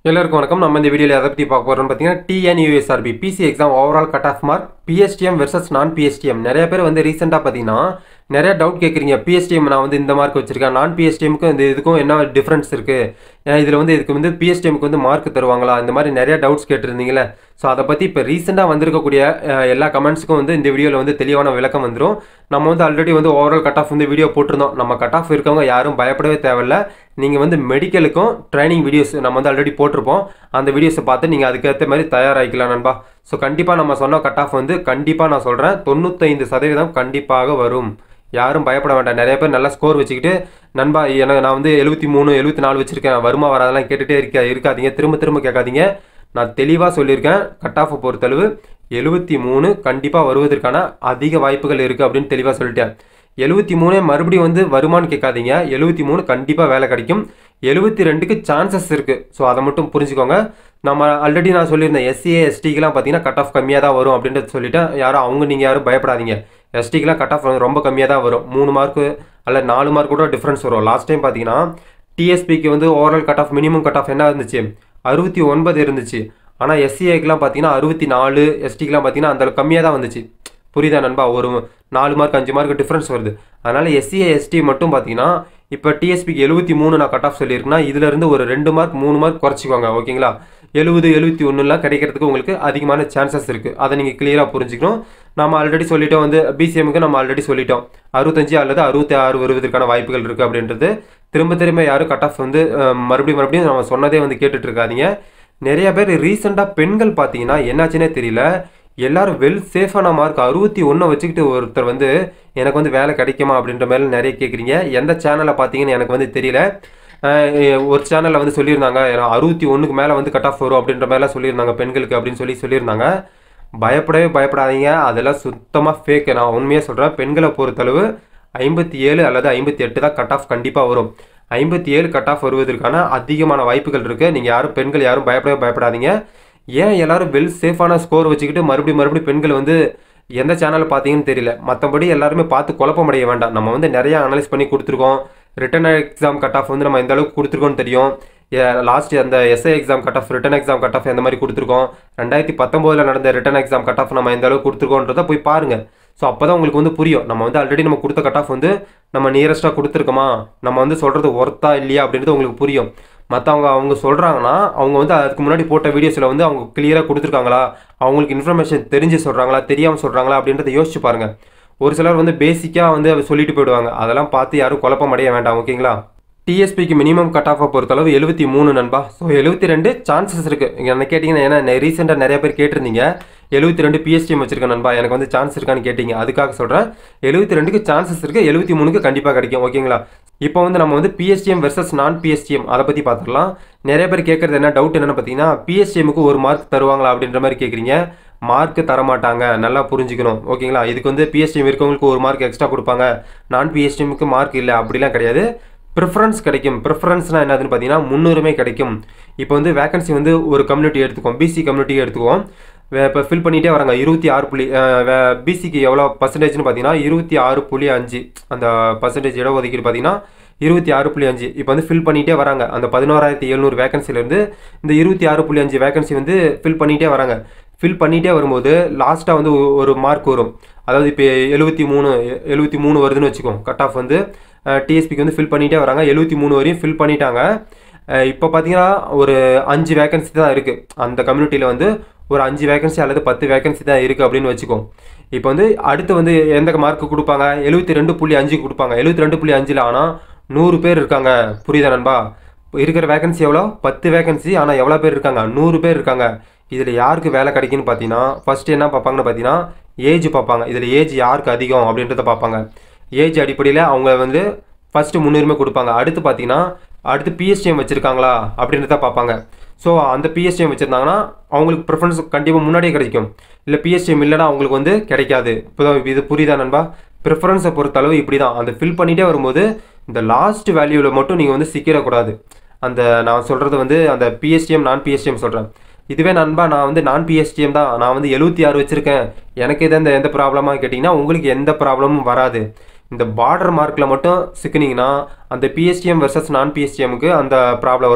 எல்லாருக்கும் வணக்கம் நம்ம இந்த வீடியோவில் எதை பற்றி பார்க்க போகிறோம்னு பார்த்தீங்கன்னா TNUSRB PC exam overall cut off mark PSTM versus non PSTM நிறைய பேர் வந்து ரீசெண்டாக பார்த்தீங்கன்னா நிறைய டவுட் கேட்குறீங்க பிஎஸ்டிஎம் நான் வந்து இந்த மார்க் வச்சிருக்கேன் நான் பிஎஸ்டிஎம்க்கும் இந்த இதுக்கும் என்ன டிஃப்ரென்ஸ் இருக்குது இதில் வந்து இதுக்கு வந்து பிஎஸ்டிஎம்க்கு வந்து மார்க் தருவாங்களா இந்த மாதிரி நிறைய டவுட்ஸ் கேட்டிருந்தீங்களே ஸோ அதை பற்றி இப்போ ரீசெண்டாக வந்திருக்கக்கூடிய அஹ், எல்லா கமெண்ட்ஸுக்கும் வந்து இந்த வீடியோவில் வந்து தெளிவான விளக்கம் வந்துடும் நம்ம வந்து ஆல்ரெடி வந்து ஓவரால் கட் ஆஃப் வந்து வீடியோ போட்டிருந்தோம் நம்ம கட் ஆஃப் இருக்கவங்க யாரும் பயப்படவே தேவையில்ல நீங்கள் வந்து மெடிக்கலுக்கும் ட்ரைனிங் வீடியோஸ் நம்ம வந்து ஆல்ரெடி போட்டிருப்போம் அந்த வீடியோஸை பார்த்து நீங்கள் அதுக்கேற்ற மாதிரி தயாராகிக்கலாம் நண்பா ஸோ கண்டிப்பாக நம்ம சொன்ன கட் ஆஃப் வந்து கண்டிப்பாக நான் சொல்கிறேன் தொண்ணூத்தைந்து சதவீதம் கண்டிப்பாக வரும் யாரும் பயப்பட வேண்டாம் நிறைய பேர் நல்லா ஸ்கோர் வச்சுக்கிட்டு நண்பா எனக்கு நான் வந்து எழுபத்தி மூணு எழுபத்தி நாலு வச்சிருக்கேன் வருமா வராதெல்லாம் கேட்டுகிட்டே இருக்க இருக்காதீங்க திரும்ப திரும்ப கேட்காதீங்க நான் தெளிவாக சொல்லியிருக்கேன் கட் ஆஃபை பொறுத்தளவு எழுபத்தி மூணு கண்டிப்பாக வருவதற்கான அதிக வாய்ப்புகள் இருக்குது அப்படின்னு தெளிவாக சொல்லிட்டேன் எழுபத்தி மூணு மறுபடியும் வந்து வருமான்னு கேட்காதீங்க எழுபத்தி மூணு கண்டிப்பாக வேலை கிடைக்கும் எழுபத்தி ரெண்டுக்கு சான்சஸ் இருக்குது ஸோ அதை மட்டும் புரிஞ்சுக்கோங்க நம்ம ஆல்ரெடி நான் சொல்லியிருந்தேன் எஸ்சிஏ எஸ்டிக்கெலாம் பார்த்தீங்கன்னா கட் ஆஃப் கம்மியாக தான் வரும் அப்படின்றது சொல்லிட்டேன் யாரும் அவங்க நீங்கள் யாரும் பயப்படாதீங்க எஸ்டிக்கெலாம் கட் ஆஃப் ரொம்ப கம்மியாக தான் வரும் மூணு மார்க்கு அல்ல நாலு மார்க் கூட டிஃப்ரென்ஸ் வரும் லாஸ்ட் டைம் பார்த்தீங்கன்னா டிஎஸ்பிக்கு வந்து overall cut off minimum cut off என்ன இருந்துச்சு அறுபத்தி ஒன்பது இருந்துச்சு ஆனால் எஸ்சிஐக்கெலாம் பார்த்தீங்கன்னா அறுபத்தி நாலு எஸ்டிக்கெலாம் பார்த்தீங்கன்னா அந்த கம்மியாக தான் வந்துச்சு புரியுதா நண்பா ஒரு நாலு மார்க் அஞ்சு மார்க் டிஃப்ரென்ஸ் வருது அதனால் எஸ்சிஏ எஸ்டி மட்டும் பார்த்தீங்கன்னா இப்போ டிஎஸ்பிக்கு எழுபத்தி மூணு நான் கட் ஆஃப் சொல்லியிருக்கேன்னா இதுலேருந்து ஒரு ரெண்டு மார்க் மூணு மார்க் குறைச்சிக்கோங்க ஓகேங்களா எழுபது எழுபத்தி ஒன்றுலாம் கிடைக்கிறதுக்கு உங்களுக்கு அதிகமான சான்சஸ் இருக்குது அதை நீங்கள் கிளியராக புரிஞ்சுக்கணும் நம்ம ஆல்ரெடி சொல்லிட்டோம் வந்து பிசிஎம்க்கு நம்ம ஆல்ரெடி சொல்லிட்டோம் அறுபத்தஞ்சு அல்லது அறுபத்தி ஆறு வருவதற்கான வாய்ப்புகள் இருக்குது அப்படின்றது திரும்ப திரும்ப யாரும் கட் ஆஃப் வந்து அஹ், மறுபடியும் மறுபடியும் நம்ம சொன்னதே வந்து கேட்டுட்டு இருக்காதீங்க நிறைய பேர் ரீசெண்டாக பெண்கள் பார்த்தீங்கன்னா என்னாச்சுன்னே தெரியல எல்லாரும் வெல் சேஃபான மார்க் அறுபத்தி ஒன்றை வச்சுக்கிட்டு ஒருத்தர் வந்து எனக்கு வந்து வேலை கிடைக்குமா அப்படின்ற மாதிரி நிறைய கேட்குறீங்க எந்த சேனலை பார்த்தீங்கன்னு எனக்கு வந்து தெரியல அஹ் ஒரு சேனலில் வந்து சொல்லியிருந்தாங்க அறுபத்தி ஒன்றுக்கு மேலே வந்து கட் ஆஃப் வரும் அப்படின்ற மாதிரிலாம் சொல்லியிருந்தாங்க பெண்களுக்கு அப்படின்னு சொல்லி சொல்லியிருந்தாங்க பயப்படவே பயப்படாதீங்க அதெல்லாம் சுத்தமாக ஃபேக் நான் உண்மையாக சொல்கிறேன் பெண்களை பொறுத்தளவு ஐம்பத்தி ஏழு அல்லது ஐம்பத்தி எட்டு தான் கட் ஆஃப் கண்டிப்பாக வரும் ஐம்பத்தி ஏழு கட் ஆஃப் வருவதற்கான அதிகமான வாய்ப்புகள் இருக்குது நீங்கள் யாரும் பெண்கள் யாரும் பயப்படவே பயப்படாதீங்க ஏன் எல்லாரும் வெல் சேஃபான ஸ்கோர் வச்சுக்கிட்டு மறுபடியும் மறுபடியும் பெண்கள் வந்து எந்த சேனல் பார்த்தீங்கன்னு தெரியல மற்றபடி எல்லாருமே பார்த்து குழப்பமடைய வேண்டாம் நம்ம வந்து நிறைய அனலைஸ் பண்ணி கொடுத்துருக்கோம் ரிட்டன் எக்ஸாம் கட் ஆஃப் வந்து நம்ம எந்த அளவுக்கு கொடுத்துருக்கோம்னு தெரியும் லாஸ்ட் அந்த SI exam cut off written exam cut off எந்த மாதிரி கொடுத்துருக்கோம் ரெண்டாயிரத்தி பத்தொம்போதில் நடந்த ரிட்டன் எக்ஸாம் கட் ஆஃப் நம்ம எந்த அளவுக்கு கொடுத்துருக்கோன்றதை போய் பாருங்க ஸோ அப்போ தான் உங்களுக்கு வந்து புரியும் நம்ம வந்து ஆல்ரெடி நம்ம கொடுத்த கட் ஆஃப் வந்து நம்ம நியரஸ்ட்டாக கொடுத்துருக்கோமா நம்ம வந்து சொல்கிறது ஒர்த்தா இல்லையா அப்படின்றது உங்களுக்கு புரியும் மற்றவங்க அவங்க சொல்கிறாங்கன்னா அவங்க வந்து அதுக்கு முன்னாடி போட்ட வீடியோஸில் வந்து அவங்க கிளியராக கொடுத்துருக்காங்களா அவங்களுக்கு இன்ஃபர்மேஷன் தெரிஞ்சு சொல்கிறாங்களா தெரியாமல் சொல்கிறாங்களா அப்படின்றத யோசிச்சு பாருங்க ஒரு சிலர் வந்து பேசிக்காக வந்து அதை சொல்லிட்டு போயிடுவாங்க அதெல்லாம் பார்த்து யாரும் குழப்பம் அடைய வேண்டாம் ஓகேங்களா டிஎஸ்பிக்கு மினிமம் கட் ஆஃபை பொறுத்தளவு எழுபத்தி மூணு நண்பா ஸோ எழுபத்தி ரெண்டு சான்சஸ் இருக்குது என்ன கேட்டிங்கன்னா ஏன்னா ரீசெண்டாக நிறைய பேர் கேட்டிருந்தீங்க எழுபத்தி ரெண்டு பிஎஸ்டிஎம் வச்சிருக்கேன் நண்பா எனக்கு வந்து சான்ஸ் இருக்கான்னு கேட்டீங்க அதுக்காக சொல்கிறேன் எழுபத்தி ரெண்டுக்கு சான்சஸ் இருக்குது எழுபத்தி மூணுக்கு கண்டிப்பாக கிடைக்கும் ஓகேங்களா இப்போ வந்து நம்ம வந்து பிஎஸ்டிஎம் வெர்சஸ் நான் பிஎஸ்டிஎம் அதை பற்றி பார்த்துக்கலாம் நிறைய பேர் கேட்குறது என்ன டவுட் என்னென்னு பார்த்தீங்கன்னா பிஎஸ்டிஎம்க்கு ஒரு மார்க் தருவாங்களா அப்படின்ற மாதிரி கேட்குறீங்க மார்க் தரமாட்டாங்க நல்லா புரிஞ்சுக்கணும் ஓகேங்களா இதுக்கு வந்து பிஎஸ்டிஎம் இருக்கவங்களுக்கு ஒரு மார்க் எக்ஸ்ட்ரா கொடுப்பாங்க நான் பிஎஸ்டிஎம்க்கு மார்க் இல்லை அப்படிலாம் கிடையாது ப்ரிஃபரன்ஸ் கிடைக்கும் ப்ரிஃபரன்ஸ்னால் என்னதுன்னு பார்த்தீங்கன்னா முன்னுரிமை கிடைக்கும் இப்போ வந்து வேகன்சி வந்து ஒரு கம்யூனிட்டி எடுத்துக்குவோம் பிசி கம்யூனிட்டி எடுத்துக்குவோம் இப்போ ஃபில் பண்ணிகிட்டே வராங்க இருபத்தி ஆறு புள்ளி பிசிக்கு எவ்வளோ பர்சன்டேஜ்னு பார்த்தீங்கன்னா இருபத்தி ஆறு புள்ளி அஞ்சு அந்த பர்சன்டேஜ் இடஒதுக்கீடு பார்த்தீங்கன்னா இருபத்தி ஆறு புள்ளி அஞ்சு இப்போ வந்து ஃபில் பண்ணிகிட்டே வராங்க அந்த பதினோராயிரத்தி எழுநூறு வேகன்சிலேருந்து இந்த இருபத்தி ஆறு புள்ளி அஞ்சு வேகன்சி வந்து ஃபில் பண்ணிகிட்டே வராங்க ஃபில் பண்ணிகிட்டே வரும்போது லாஸ்ட்டாக வந்து ஒ- ஒரு மார்க் வரும் அதாவது இப்போ எழுபத்தி மூணு எழுபத்தி மூணு வருதுன்னு வச்சுக்கோம் கட் ஆஃப் வந்து டிஎஸ்பிக்கு வந்து ஃபில் பண்ணிகிட்டே வராங்க எழுபத்தி மூணு வரையும் ஃபில் பண்ணிட்டாங்க அஹ் இப்போ பார்த்தீங்கன்னா ஒரு அஞ்சு வேகன்சி தான் இருக்குது அந்த கம்யூனிட்டியில் வந்து ஒரு அஞ்சு வேகன்சி அல்லது பத்து வேகன்சி தான் இருக்குது அப்படின்னு வச்சுக்கோ இப்போ வந்து அடுத்து வந்து எந்த மார்க் கொடுப்பாங்க எழுபத்தி ரெண்டு புள்ளி அஞ்சு கொடுப்பாங்க எழுபத்தி ரெண்டு புள்ளி அஞ்சில் ஆனால் நூறு பேர் இருக்காங்க புரியுதா நண்பா இப்போ இருக்கிற வேகன்சி எவ்வளோ பத்து வேகன்சி ஆனால் எவ்வளோ பேர் இருக்காங்க நூறு பேர் இருக்காங்க இதில் யாருக்கு வேலை கிடைக்குன்னு பார்த்தீங்கன்னா ஃபஸ்ட்டு என்ன பார்ப்பாங்கன்னு பார்த்தீங்கன்னா ஏஜ் பார்ப்பாங்க இதில் ஏஜ் யாருக்கு அதிகம் அப்படின்றத பார்ப்பாங்க ஏஜ் அடிப்படையில் அவங்க வந்து ஃபஸ்ட்டு முன்னுரிமை கொடுப்பாங்க அடுத்து பார்த்தீங்கன்னா அடுத்து பிஎஸ்டிஎம் வச்சுருக்காங்களா அப்படின்றத பார்ப்பாங்க ஸோ அந்த பிஎஸ்டிஎம் வச்சுருந்தாங்கன்னா அவங்களுக்கு ப்ரிஃபரன்ஸ் கண்டிப்பாக முன்னாடியே கிடைக்கும் இல்லை பிஎஸ்டிஎம் இல்லைன்னா அவங்களுக்கு வந்து கிடைக்காது இப்போ இது புரியுதா நண்பா ப்ரிஃபரன்ஸை பொறுத்தளவு இப்படி தான் அந்த ஃபில் பண்ணிகிட்டே வரும்போது இந்த லாஸ்ட் வேல்யூவில் மட்டும் நீங்கள் வந்து சிக்கிடக்கூடாது அந்த நான் சொல்கிறது வந்து அந்த பிஎஸ்டிஎம் நான் பிஎஸ்டிஎம் சொல்கிறேன் இதுவே நண்பா நான் வந்து நான் பிஎஸ்டிஎம் தான் நான் வந்து எழுபத்தி ஆறு வச்சுருக்கேன் எனக்கு எது எந்த எந்த ப்ராப்ளமாக கேட்டிங்கன்னா உங்களுக்கு எந்த ப்ராப்ளமும் வராது இந்த பார்டர் மார்க்கில் மட்டும் சிக்கினீங்கன்னா அந்த பிஎஸ்டிஎம் வெர்சஸ் நான் பிஎஸ்டிஎம்க்கு அந்த ப்ராப்ளம் வரும்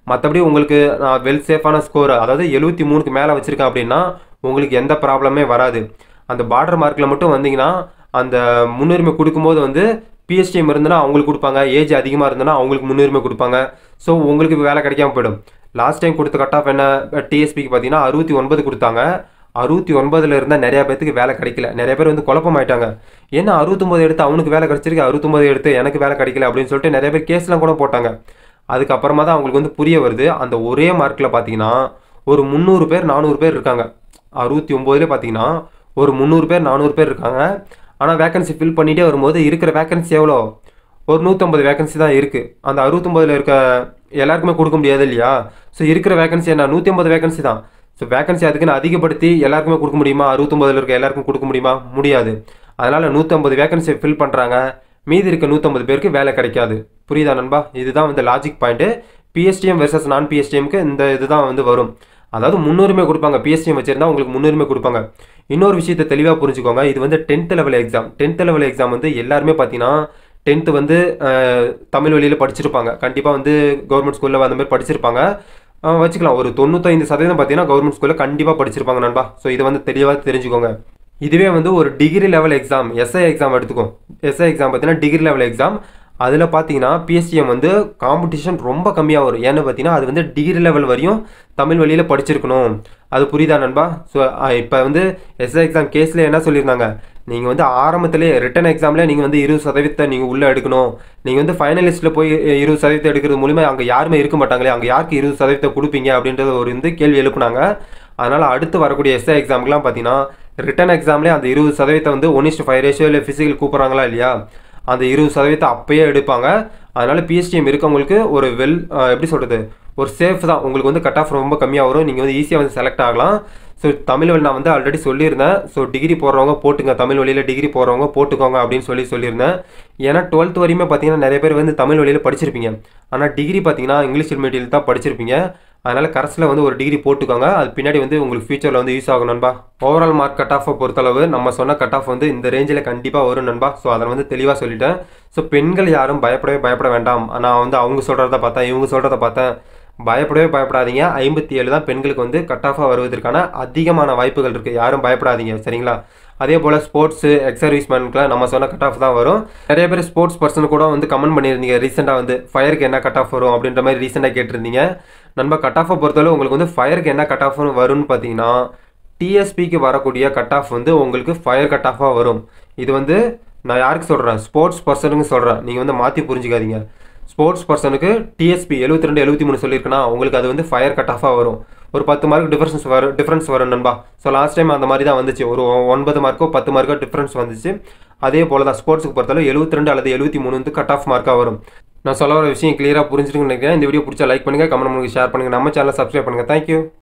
மற்றபடி உங்களுக்கு நான் வெல் சேஃபான ஸ்கோர் அதாவது எழுபத்தி மூணுக்கு மேலே வச்சுருக்கேன் அப்படின்னா உங்களுக்கு எந்த ப்ராப்ளமே வராது அந்த பார்டர் மார்க்கில் மட்டும் வந்தீங்கன்னா அந்த முன்னுரிமை கொடுக்கும்போது வந்து பிஎஸ்டிஎம் இருந்தனா அவங்களுக்கு கொடுப்பாங்க ஏஜ் அதிகமாக இருந்தனா அவங்களுக்கு முன்னுரிமை கொடுப்பாங்க ஸோ உங்களுக்கு வேலை கிடைக்காம போயிடும் லாஸ்ட் டைம் கொடுத்த கட் ஆஃப் என்ன டிஎஸ்பிக்கு பார்த்தீங்கன்னா அறுபத்தி ஒன்பது கொடுத்தாங்க அறுபத்தி ஒன்பதுல இருந்தால் நிறைய பேத்துக்கு வேலை கிடைக்கல நிறைய பேர் வந்து குழப்பமாயிட்டாங்க ஏன்னா அறுபத்தொம்பது எடுத்து அவனுக்கு வேலை கிடைச்சிருக்கு அறுபத்தொம்பது எடுத்து எனக்கு வேலை கிடைக்கல அப்படின்னு சொல்லிட்டு நிறைய பேர் கேஸ்லாம் கூட போட்டாங்க அதுக்கப்புறமா தான் அவங்களுக்கு வந்து புரிய வருது அந்த ஒரே மார்க்கில் பார்த்தீங்கன்னா ஒரு முந்நூறு பேர் நானூறு பேர் இருக்காங்க அறுபத்தி ஒம்போதுலேயே பார்த்தீங்கன்னா ஒரு முந்நூறு பேர் நானூறு பேர் இருக்காங்க ஆனால் வேகன்சி ஃபில் பண்ணிகிட்டே வரும்போது இருக்கிற வேகன்சி எவ்வளோ ஒரு நூற்றம்பது வேகன்சி தான் இருக்குது அந்த அறுபத்தொம்பதில் இருக்க எல்லாருக்குமே கொடுக்க முடியாது இல்லையா ஸோ இருக்கிற வேகன்சி என்ன நூற்றி ஐம்பது வேகன்சி தான் ஸோ வேகன்சி அதுக்குன்னு அதிகப்படுத்தி எல்லாருக்குமே கொடுக்க முடியுமா அறுபத்தொம்பதில் இருக்க எல்லாருக்கும் கொடுக்க முடியுமா முடியாது அதனால் நூற்றம்பது வேகன்சி ஃபில் பண்ணுறாங்க மீதி இருக்க நூற்றம்பது பேருக்கு வேலை கிடைக்காது புரியுதா நண்பா இதுதான் வந்து லாஜிக் பாயிண்ட்டு பிஎஸ்டிஎம் வெர்சஸ் நான் பிஎஸ்டிஎம்க்கு இந்த இதுதான் வந்து வரும் அதாவது முன்னுரிமை கொடுப்பாங்க பிஎஸ்டிஎம் வச்சிருந்தா உங்களுக்கு முன்னுரிமை கொடுப்பாங்க இன்னொரு விஷயத்தை தெளிவாக புரிஞ்சுக்கோங்க இது வந்து tenth level exam tenth level exam வந்து எல்லாருமே பார்த்தீங்கன்னா டென்த்து வந்து அஹ், தமிழ் வழியில் படிச்சிருப்பாங்க கண்டிப்பாக வந்து கவர்மெண்ட் ஸ்கூலில் அந்த மாதிரி படிச்சிருப்பாங்க அஹ், வச்சுக்கலாம் ஒரு தொண்ணூத்தைந்து சதவீதம் பார்த்தீங்கன்னா கவர்மெண்ட் ஸ்கூலில் கண்டிப்பாக படிச்சிருப்பாங்க நண்பா ஸோ இதை வந்து தெளிவாக தெரிஞ்சுக்கோங்க இதுவே வந்து ஒரு degree level exam SI exam எடுத்துக்கோ எஸ்ஐ எக்ஸாம் பார்த்தீங்கன்னா டிகிரி லெவல் எக்ஸாம் அதில் பார்த்தீங்கன்னா பிஎஸ்டிஎம் வந்து காம்படிஷன் ரொம்ப கம்மியாக வரும் ஏன்னு பார்த்தீங்கன்னா அது வந்து டிகிரி லெவல் வரையும் தமிழ் வழியில் படிச்சிருக்கணும் அது புரியுதா நண்பா ஸோ இப்போ வந்து எஸ்ஐ எக்ஸாம் கேஸில் என்ன சொல்லியிருந்தாங்க நீங்கள் வந்து ஆரம்பத்திலே ரிட்டன் எக்ஸாமில் நீங்கள் வந்து இருபது சதவீதத்தை நீங்கள் உள்ளே எடுக்கணும் நீங்கள் வந்து ஃபைனலிஸ்ட்டில் போய் இருபது சதவீதம் எடுக்கிறது மூலிமா அங்கே யாருமே இருக்க மாட்டாங்களே அங்கே யாருக்கு இருபது சதவீதம் கொடுப்பீங்க அப்படின்றது ஒரு வந்து கேள்வி எழுப்புனாங்க அதனால் அடுத்து வரக்கூடிய எஸ்ஐ எக்ஸாமுக்குலாம் பார்த்தீங்கன்னா ரிட்டன் எக்ஸாம்லேயே அந்த இருபது சதவீதத்தை வந்து ஒன் இஸ்ட் ஃபைவ் ரேஷியோ இல்லை ஃபிசிக்கல் கூப்பிட்றாங்களா இல்லையா அந்த இருபது சதவீதத்தை அப்பயே எடுப்பாங்க அதனால் பிஎஸ்டிஎம் இருக்கவங்களுக்கு ஒரு வெல் எப்படி சொல்கிறது ஒரு சேஃப் தான் உங்களுக்கு வந்து கட் ஆஃப் ரொம்ப கம்மியாக வரும் நீங்கள் வந்து ஈஸியாக வந்து செலக்ட் ஆகலாம் ஸோ தமிழ் வழி நான் வந்து ஆல்ரெடி சொல்லியிருந்தேன் ஸோ டிகிரி போடுறவங்க போட்டுங்க தமிழ் வழியில் டிகிரி போடுறவங்க போட்டுக்கோங்க அப்படின்னு சொல்லி சொல்லியிருந்தேன் ஏன்னா டுவெல்த் வரையுமே பார்த்தீங்கன்னா நிறைய பேர் வந்து தமிழ் வழியில் படிச்சிருப்பீங்க ஆனால் டிகிரி பார்த்தீங்கன்னா இங்கிலீஷ் மீடியம் தான் படிச்சிருப்பீங்க அதனால் கரஸில் வந்து ஒரு டிகிரி போட்டுக்கோங்க அது பின்னாடி வந்து உங்களுக்கு ஃபியூச்சரில் வந்து யூஸ் ஆகும் நண்பா ஓவரால் மார்க் கட் ஆஃபை பொறுத்தளவு நம்ம சொன்ன கட் ஆஃப் வந்து இந்த ரேஞ்சில் கண்டிப்பாக வரும் நண்பா ஸோ அதை வந்து தெளிவாக சொல்லிட்டேன் ஸோ பெண்கள் யாரும் பயப்படவே பயப்பட வேண்டாம் நான் வந்து அவங்க சொல்கிறத பார்த்தேன் இவங்க சொல்கிறத பார்த்தேன் பயப்படவே பயப்படாதீங்க ஐம்பத்தி ஏழு தான் பெண்களுக்கு வந்து கட் ஆஃபாக வருவதற்கான அதிகமான வாய்ப்புகள் இருக்குது யாரும் பயப்படாதீங்க சரிங்களா அதே போல் ஸ்போர்ட்ஸு எக்ஸ் சர்வீஸ்மேனுக்குலாம் நம்ம சொன்ன கட் ஆஃப் தான் வரும் நிறைய பேர் ஸ்போர்ட்ஸ் பர்சன் கூட வந்து கமெண்ட் பண்ணியிருந்தீங்க ரீசெண்டாக வந்து ஃபயருக்கு என்ன கட் ஆஃப் வரும் அப்படின்ற மாதிரி ரீசெண்டாக கேட்டிருந்தீங்க நண்பா கட் ஆஃபை பொறுத்தவரை உங்களுக்கு வந்து ஃபயருக்கு என்ன கட் ஆஃப் வரும்னு பார்த்தீங்கன்னா டிஎஸ்பிக்கு வரக்கூடிய கட் ஆஃப் வந்து உங்களுக்கு ஃபயர் கட் ஆஃபாக வரும் இது வந்து நான் யாருக்கு சொல்கிறேன் ஸ்போர்ட்ஸ் பர்சனுக்கு சொல்கிறேன் நீங்கள் வந்து மாற்றி புரிஞ்சுக்காதீங்க ஸ்போர்ட்ஸ் பர்சனுக்கு டிஎஸ்பி எழுபத்தி ரெண்டு எழுபத்தி மூணு சொல்லியிருக்குன்னா உங்களுக்கு அது வந்து ஃபயர் கட் ஆஃபாக வரும் ஒரு பத்து மார்க் டிஃபரன்ஸ் வரும் டிஃப்ரென்ஸ் வரும் நண்பா ஸோ லாஸ்ட் டைம் அந்த மாதிரி தான் வந்துச்சு ஒரு ஒன்பது மார்க்கோ பத்து மார்க்கோ டிஃப்ரென்ஸ் வந்துச்சு அதே போல் தான் ஸ்போர்ட்ஸுக்கு பொறுத்தளவு எழுபத்தி ரெண்டு அல்லது எழுபத்தி மூணு வந்து கட் ஆஃப் மார்க்காக வரும் நான் சொல்ல வர விஷயம் கிளியராக புரிஞ்சுட்டு நினைக்கிறேன் இந்த வீடியோ பிடிச்சா லைக் பண்ணுங்கள் கமெண்ட் பண்ணுங்கள் ஷேர் பண்ணுங்கள் நம்ம சேனலை சப்ஸ்கிரைப் பண்ணுங்கள் தேங்க்யூ